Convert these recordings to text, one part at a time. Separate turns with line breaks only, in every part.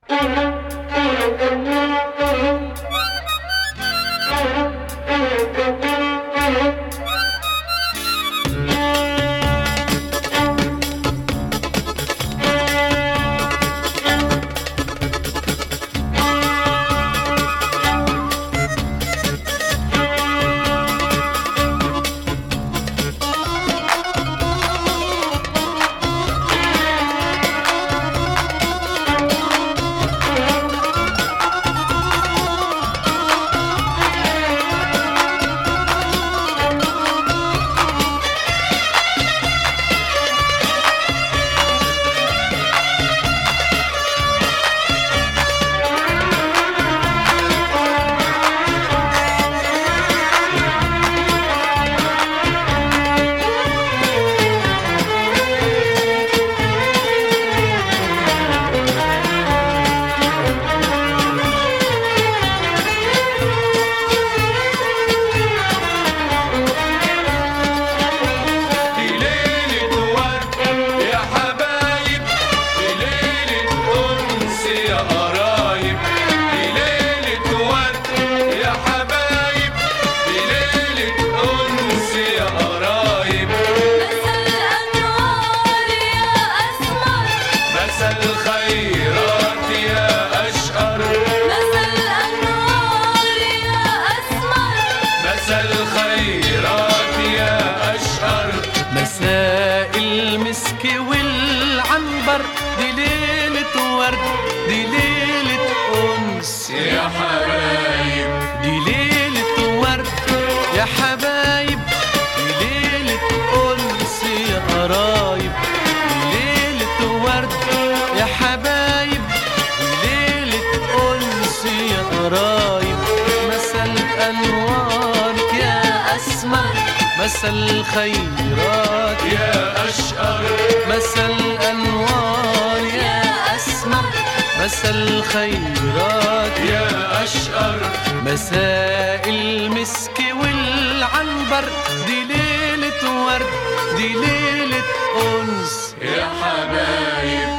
دي ليلة ورد يا حبايب دي ليلة أنس يا قرايب دي ليلة ورد يا حبايب دي ليلة أنس يا قرايب
مثل الأنوار يا أسمر
مسا الخيرات يا أشقر
مثل الأنوار يا أسمر
مسا الخيرات يا أشقر
مساء المسك والعنبر دي ليلة ورد دي ليلة أنس
يا حبايب
دي ليلة ورد يا حبايب دي ليلة أنس يا قرايب دي ليلة ورد يا حبايب دي ليلة أنس يا قرايب مساء الأنوار يا أسمر مساء الخيرات
يا أشقر
مساء الأنوار يا أسمر مساء الخيرات
يا أشقر
مساء المسك والعنبر دي ليلة ورد دي ليلة أنس
يا حبايب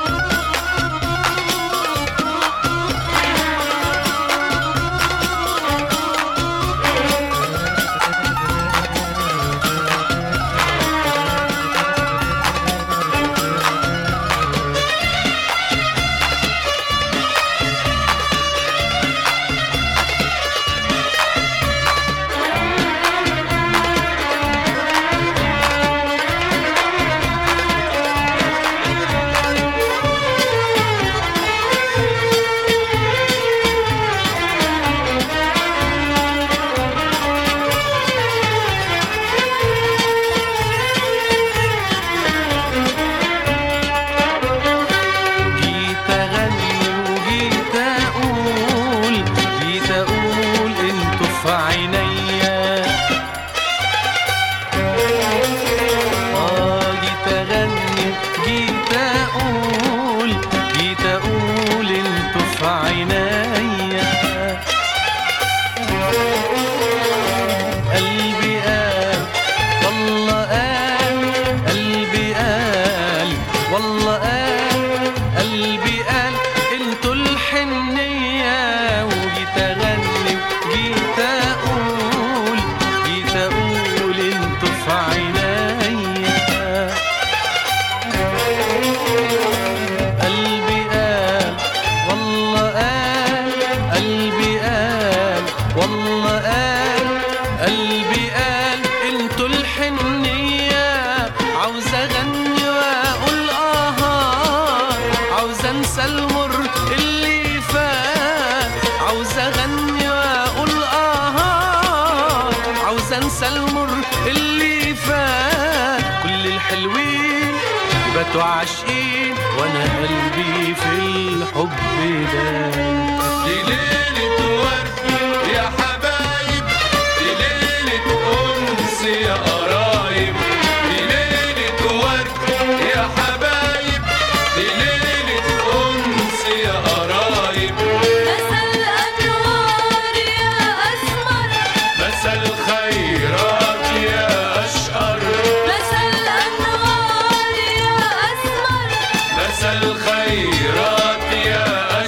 جيت أغني وجيت أقول جيت أقول انتوا في عينيا آه جيت أغني جيت أقول جيت أقول انتوا في عينيا قلبي قال والله قال قلبي قال والله قال قلبي قال انتوا الحنية وجيت اغني وجيت اقول جيت اقول انتوا في عينيا قلبي قال والله قال قلبي قال والله قال قلبي قال انتوا الحنية عاوز اغني واقول اه عاوز انسى المر اللي فات عاوز اغني واقول اه عاوز انسى المر اللي فات كل الحلوين باتوا عاشقين وانا قلبي في الحب ده
دي ليلة ورد يا حبايب دي ليلة أنس يا قرايب دي ليلة ورد يا حبايب دي ليلة أنس يا قرايب
مثل الأنوار يا أسمر
مسا الخيرات يا أشقر
مثل الأنوار يا أسمر
مسا الخيرات يا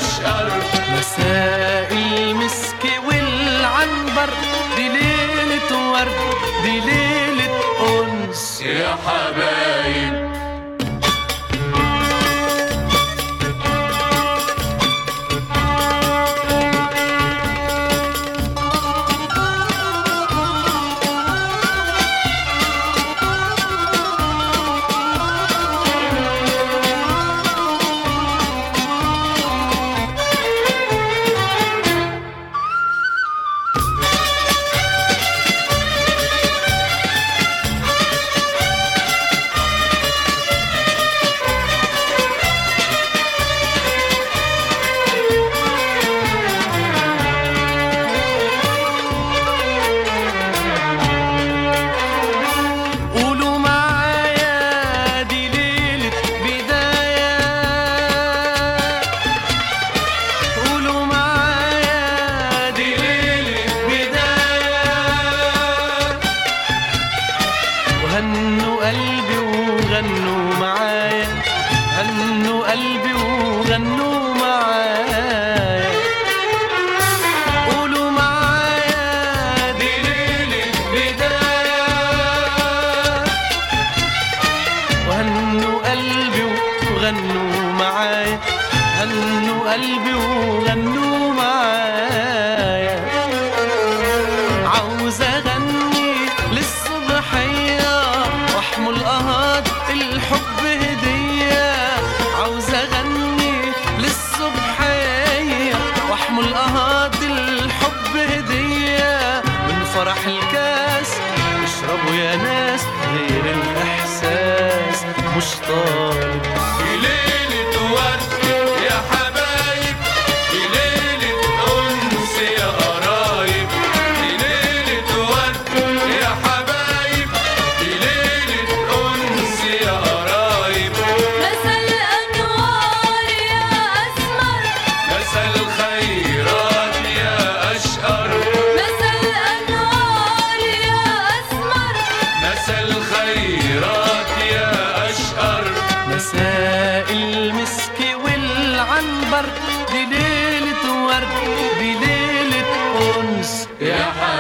هنوا قلبي وغنوا معايا عاوز اغني للصبحية واحمل قهات الحب هدية عاوز اغني للصبحية واحمل قهات الحب هدية من فرح الكاس اشربوا يا ناس غير الاحساس مش طالب
في ليلة ورد يا حبايب في ليلة أنس يا قرايب في ليلة ورد يا حبايب في ليلة أنس يا قرايب
مسا الأنوار يا أسمر
مسا الخيرات يا أشقر
مسا الأنوار يا أسمر
مسا الخيرات يا أشقر
مساء المسك والعنبر دي ليلة ورد دي ليلة أنس
يا حبايب